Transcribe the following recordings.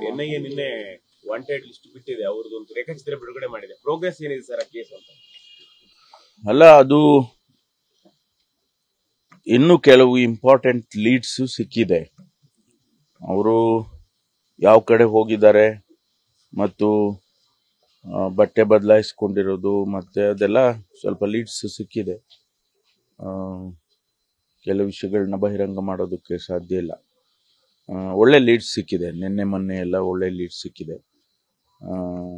NIA ನಿನ್ನೆ wanted list ಬಿಟ್ಟಿದೆ ಅವ್ರದ್ದು ಒಂದು ರೇಖಾಚಿತ್ರ ಬಿಡುಗಡೆ ಮಾಡಿದೆ ಪ್ರೋಗ್ರೆಸ್ ಏನಿದೆ ಸರ್ ಆ ಕೇಸ್ ಅಂತ ಅಲ್ಲ ಅದು ಇನ್ನು ಕೆಲವು ಇಂಪಾರ್ಟೆಂಟ್ ಲೀಡ್ಸ್ ಸಿಕ್ಕಿದೆ ಅವರು ಯಾವ ಕಡೆ ಹೋಗಿದ್ದಾರೆ ಮತ್ತು ಆ, ಬಟ್ಟೆ ಬದಲಾಯಿಸ್ಕೊಂಡಿರೋದು ಮತ್ತೆ ಅದೆಲ್ಲ ಸ್ವಲ್ಪ ಲೀಡ್ಸ್ ಸಿಕ್ಕಿದೆ ಆ, ಕೆಲವು ವಿಷಯಗಳನ್ನ ಬಹಿರಂಗ ಮಾಡೋದಕ್ಕೆ ಸಾಧ್ಯ ಇಲ್ಲ ಆ, ಒಳ್ಳೆ ಲೀಡ್ಸ್ ಸಿಕ್ಕಿದೆ ನಿನ್ನೆ ಮೊನ್ನೆ ಎಲ್ಲ ಒಳ್ಳೆ ಲೀಡ್ಸ್ ಸಿಕ್ಕಿದೆ ಆ,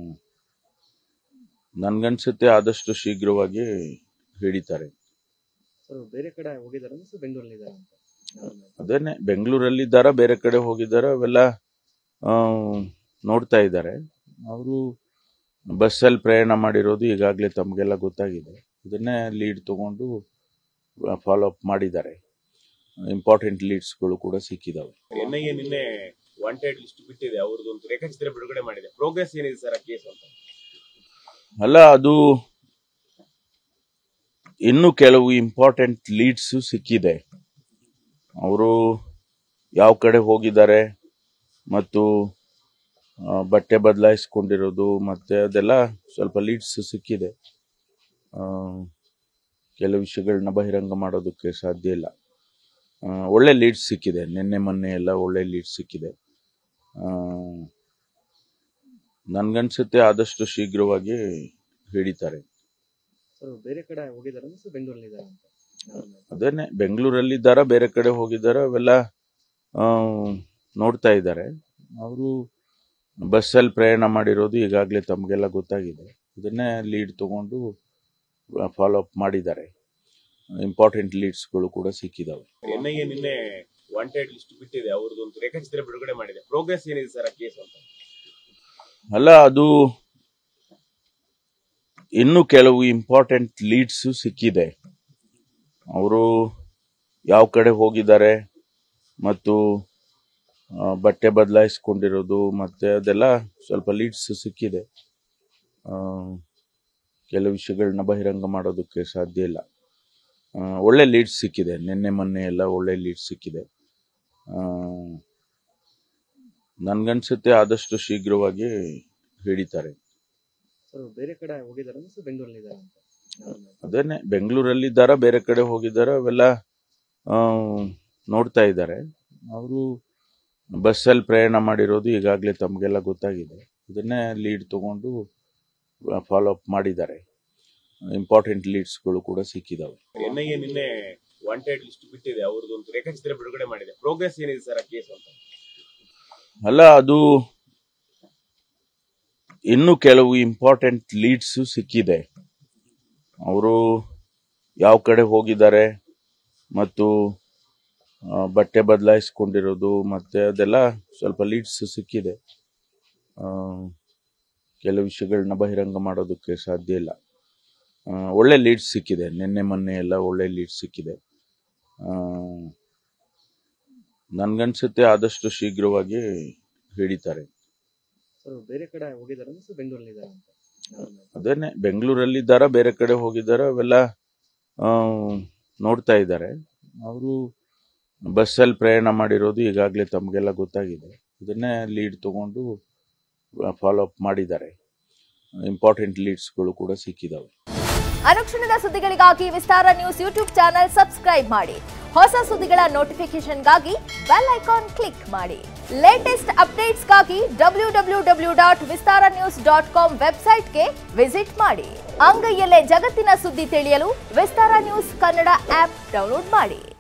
ನನ್ಗನ್ಸುತ್ತೆ ಆದಷ್ಟು ಶೀಘ್ರವಾಗಿ ಹಿಡಿತಾರೆ ಸರ್ ಬೇರೆ ಕಡೆ ಹೋಗಿದ್ದಾರೆ ಸರ್ ಬೆಂಗಳೂರಲ್ಲಿ ಇದ್ದಾರೆ ಅಂತ ಅದೇನೆ ಬೆಂಗಳೂರಲ್ಲಿದ್ದಾರ ಬೇರೆ ಕಡೆ ಹೋಗಿದ್ದಾರ ಅವೆಲ್ಲ ಆ, ನೋಡ್ತಾ ಇದ್ದಾರೆ ಅವರು ಬಸ್ಸಲ್ಲಿ ಪ್ರಯಾಣ ಮಾಡಿರೋದು ಈಗಾಗಲೇ ತಮಗೆಲ್ಲ ಗೊತ್ತಾಗಿದೆ ಇದನ್ನೇ ಲೀಡ್ ತಗೊಂಡು ಫಾಲೋ ಅಪ್ ಮಾಡಿದ್ದಾರೆ ಇಂಪಾರ್ಟೆಂಟ್ ಲೀಡ್ಸ್ಗಳು ಕೂಡ ಸಿಕ್ಕಿದಾವೆ ಎನ್ಐಎ ನಿನ್ನೆ ವಾಂಟೆಡ್ ಲಿಸ್ಟ್ ಬಿಟ್ಟಿದೆ ಅವ್ರದ್ದು ಒಂದು ರೇಖಾಚಿತ್ರ ಬಿಡುಗಡೆ ಮಾಡಿದೆ ಪ್ರೋಗ್ರೆಸ್ ಏನಿದೆ ಸರ್ ಆ ಕೇಸ್ ಅಂತ ಅಲ್ಲ ಅದು ಇನ್ನು ಕೆಲವು ಇಂಪಾರ್ಟೆಂಟ್ ಲೀಡ್ಸ್ ಸಿಕ್ಕಿದೆ ಅವರು ಯಾವ ಕಡೆ ಹೋಗಿದ್ದಾರೆ ಮತ್ತು ಆ, ಬಟ್ಟೆ ಬದಲಾಯಿಸ್ಕೊಂಡಿರೋದು ಮತ್ತೆ ಅದೆಲ್ಲ ಸ್ವಲ್ಪ ಲೀಡ್ಸ್ ಸಿಕ್ಕಿದೆ ಆ, ಕೆಲವು ವಿಷಯಗಳನ್ನ ಬಹಿರಂಗ ಮಾಡೋದಕ್ಕೆ ಸಾಧ್ಯ ಇಲ್ಲ ಆ, ಒಳ್ಳೆ ಲೀಡ್ಸ್ ಸಿಕ್ಕಿದೆ ನಿನ್ನೆ ಮೊನ್ನೆ ಎಲ್ಲ ಒಳ್ಳೆ ಲೀಡ್ಸ್ ಸಿಕ್ಕಿದೆ ಆ, ನನ್ಗನ್ಸುತ್ತೆ ಆದಷ್ಟು ಶೀಘ್ರವಾಗಿ ಹಿಡಿತಾರೆ ಸರ್ ಬೇರೆ ಕಡೆ ಹೋಗಿದ್ದಾರೆ ಸರ್ ಬೆಂಗಳೂರಲ್ಲಿ ಇದ್ದಾರೆ ಅಂತ ಅದೇನೆ ಬೆಂಗಳೂರಲ್ಲಿದ್ದಾರ ಬೇರೆ ಕಡೆ ಹೋಗಿದ್ದಾರ ಅವೆಲ್ಲ ಆ, ನೋಡ್ತಾ ಇದ್ದಾರೆ ಅವರು ಬಸ್ಸಲ್ಲಿ ಪ್ರಯಾಣ ಮಾಡಿರೋದು ಈಗಾಗಲೇ ತಮಗೆಲ್ಲ ಗೊತ್ತಾಗಿದೆ ಇದನ್ನೇ ಲೀಡ್ ತಗೊಂಡು ಫಾಲೋ ಅಪ್ ಮಾಡಿದ್ದಾರೆ ಇಂಪಾರ್ಟೆಂಟ್ ಲೀಡ್ಸ್ಗಳು ಕೂಡ ಸಿಕ್ಕಿದಾವೆ ಎನ್ಐಎ ನಿನ್ನೆ ವಾಂಟೆಡ್ ಲಿಸ್ಟ್ ಬಿಟ್ಟಿದೆ ಅವ್ರದ್ದು ಒಂದು ರೇಖಾಚಿತ್ರ ಬಿಡುಗಡೆ ಮಾಡಿದೆ ಪ್ರೋಗ್ರೆಸ್ ಏನಿದೆ ಸರ್ ಆ ಕೇಸ್ ಅಂತ ಅಲ್ಲ ಅದು ಇನ್ನು ಕೆಲವು ಇಂಪಾರ್ಟೆಂಟ್ ಲೀಡ್ಸ್ ಸಿಕ್ಕಿದೆ ಅವರು ಯಾವ ಕಡೆ ಹೋಗಿದ್ದಾರೆ ಮತ್ತು ಆ, ಬಟ್ಟೆ ಬದಲಾಯಿಸ್ಕೊಂಡಿರೋದು ಮತ್ತೆ ಅದೆಲ್ಲ ಸ್ವಲ್ಪ ಲೀಡ್ಸ್ ಸಿಕ್ಕಿದೆ ಆ, ಕೆಲವು ವಿಷಯಗಳನ್ನ ಬಹಿರಂಗ ಮಾಡೋದಕ್ಕೆ ಸಾಧ್ಯ ಇಲ್ಲ ಆ, ಒಳ್ಳೆ ಲೀಡ್ಸ್ ಸಿಕ್ಕಿದೆ ನಿನ್ನೆ ಮೊನ್ನೆ ಎಲ್ಲ ಒಳ್ಳೆ ಲೀಡ್ಸ್ ಸಿಕ್ಕಿದೆ ಆ, ನನ್ಗನ್ಸುತ್ತೆ ಆದಷ್ಟು ಶೀಘ್ರವಾಗಿ ಹಿಡಿತಾರೆ ಸರ್ ಬೇರೆ ಕಡೆ ಹೋಗಿದ್ದಾರೆ ಸರ್ ಬೆಂಗಳೂರಲ್ಲಿ ಇದ್ದಾರೆ ಅಂತ ಅದೇನೆ ಬೆಂಗಳೂರಲ್ಲಿದ್ದಾರ ಬೇರೆ ಕಡೆ ಹೋಗಿದ್ದಾರ ಅವೆಲ್ಲ ಆ, ನೋಡ್ತಾ ಇದ್ದಾರೆ ಅವರು ಬಸ್ಸಲ್ಲಿ ಪ್ರಯಾಣ ಮಾಡಿರೋದು ಈಗಾಗಲೇ ತಮಗೆಲ್ಲ ಗೊತ್ತಾಗಿದೆ ಇದನ್ನೇ ಲೀಡ್ ತಗೊಂಡು ಫಾಲೋ ಅಪ್ ಮಾಡಿದ್ದಾರೆ ಇಂಪಾರ್ಟೆಂಟ್ ಲೀಡ್ಸ್ಗಳು ಕೂಡ ಸಿಕ್ಕಿದಾವೆ ಎನ್ಐಎ ನಿನ್ನೆ ವಾಂಟೆಡ್ ಲಿಸ್ಟ್ ಬಿಟ್ಟಿದೆ ಅವ್ರದ್ದು ಒಂದು ರೇಖಾಚಿತ್ರ ಬಿಡುಗಡೆ ಮಾಡಿದೆ ಪ್ರೋಗ್ರೆಸ್ ಏನಿದೆ ಸರ್ ಆ ಕೇಸ್ ಅಂತ ಅಲ್ಲ ಅದು ಇನ್ನು ಕೆಲವು ಇಂಪಾರ್ಟೆಂಟ್ ಲೀಡ್ಸ್ ಸಿಕ್ಕಿದೆ ಅವರು ಯಾವ ಕಡೆ ಹೋಗಿದ್ದಾರೆ ಮತ್ತು ಆ, ಬಟ್ಟೆ ಬದಲಾಯಿಸ್ಕೊಂಡಿರೋದು ಮತ್ತೆ ಅದೆಲ್ಲ ಸ್ವಲ್ಪ ಲೀಡ್ಸ್ ಸಿಕ್ಕಿದೆ ಆ, ಕೆಲವು ವಿಷಯಗಳನ್ನ ಬಹಿರಂಗ ಮಾಡೋದಕ್ಕೆ ಸಾಧ್ಯ ಇಲ್ಲ ಆ, ಒಳ್ಳೆ ಲೀಡ್ಸ್ ಸಿಕ್ಕಿದೆ ನಿನ್ನೆ ಮೊನ್ನೆ ಎಲ್ಲ ಒಳ್ಳೆ ಲೀಡ್ಸ್ ಸಿಕ್ಕಿದೆ ಆ, ನನ್ಗನ್ಸುತ್ತೆ ಆದಷ್ಟು ಶೀಘ್ರವಾಗಿ ಹಿಡಿತಾರೆ ಸರ್ ಬೇರೆ ಕಡೆ ಹೋಗಿದ್ದಾರೆ ಸರ್ ಬೆಂಗಳೂರಲ್ಲಿ ಇದ್ದಾರೆ ಅಂತ ಅದೇನೆ ಬೆಂಗಳೂರಲ್ಲಿದ್ದಾರ ಬೇರೆ ಕಡೆ ಹೋಗಿದ್ದಾರ ಅವೆಲ್ಲ ಆ, ನೋಡ್ತಾ ಇದ್ದಾರೆ ಅವರು ಬಸ್ಸಲ್ಲಿ ಪ್ರಯಾಣ ಮಾಡಿರೋದು ಈಗಾಗಲೇ ತಮಗೆಲ್ಲ ಗೊತ್ತಾಗಿದೆ ಇದನ್ನೇ ಲೀಡ್ ತಗೊಂಡು ಫಾಲೋ ಅಪ್ ಮಾಡಿದ್ದಾರೆ ಇಂಪಾರ್ಟೆಂಟ್ ಲೀಡ್ಸ್ಗಳು ಕೂಡ ಸಿಕ್ಕಿದಾವೆ ಅನುಕ್ಷಣದ ಸುದ್ದಿಗಳಿಗಾಗಿ Vistara news YouTube channel subscribe ಮಾಡಿ ಹೊಸ ಸುದ್ದಿಗಳ ನೋಟಿಫಿಕೇಶನ್ಗಾಗಿ ಬೆಲ್ ಐಕಾನ್ ಕ್ಲಿಕ್ ಮಾಡಿ ಲೇಟೆಸ್ಟ್ ಅಪ್ಡೇಟ್ಸ್ಗಾಗಿ W W W dot Vistara news dot com ವೆಬ್ಸೈಟ್ಗೆ ವಿಸಿಟ್ ಮಾಡಿ ಅಂಗೈಯಲ್ಲೇ ಜಗತ್ತಿನ ಸುದ್ದಿ ತಿಳಿಯಲು Vistara news Kannada app download ಮಾಡಿ